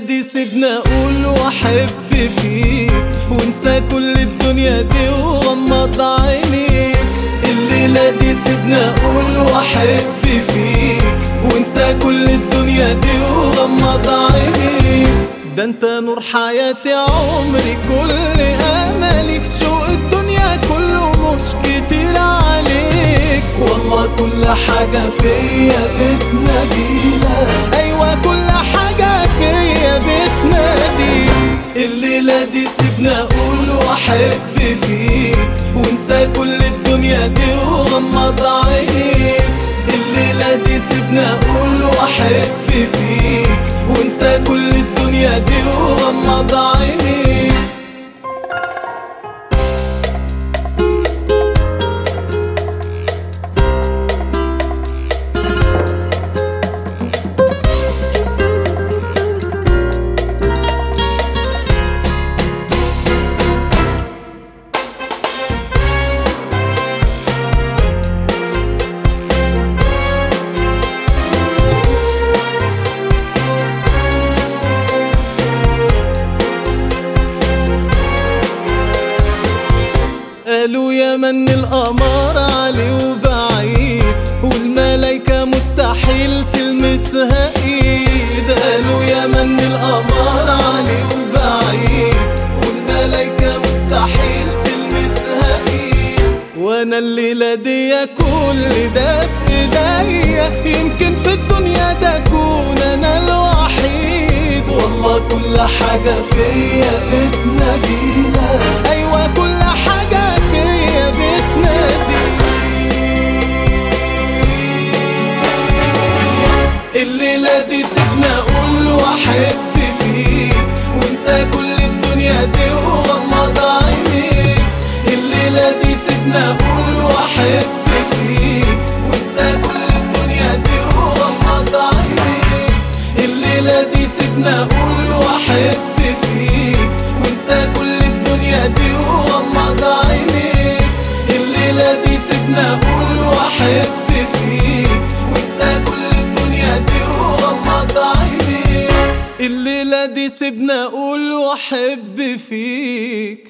دي سيبنا اقول واحب فيك وانسى كل الدنيا دي وغمض عينيك الليلة دي سيبنا اقول واحب فيك وانسى كل الدنيا دي وغمض عينيك ده انت نور حياتي عمري كل املي شوق الدنيا كله مش كتير عليك والله كل حاجة فيا بتناديلك ايوه كل حاجة فيا بتناديك الليلة دي سيبنا اقول واحب فيك وانسى كل الدنيا دي وغمض عينيك الليلة دي سيبنا اقول واحب فيك وانسى كل الدنيا دي وغمض عينيك قالوا يا من القمر علي وبعيد والملايكة مستحيل تلمسها ايد قالوا يا من القمر علي وبعيد والملايكة مستحيل تلمسها ايد وانا الليلة دي كل ده في ايديا يمكن في الدنيا تكون انا الوحيد والله كل حاجة فيا بتنادينا ايوه كل حاجة فيا بتنادي الليلة دي سيبنا اقول واحب فيك وانسى كل الدنيا دي وغمض عينيك الليلة دي سيبنا اقول واحب فيك وانسى كل الدنيا دي وغمض عينيك الليلة دي سيبنا اقول واحب فيك وانسى كل الدنيا دي وغمض عينيك الليلة دي سيبنا اقول واحب فيك وانسى كل الدنيا دي وغمض عينيك الليلة دي سيبنا اقول واحب فيك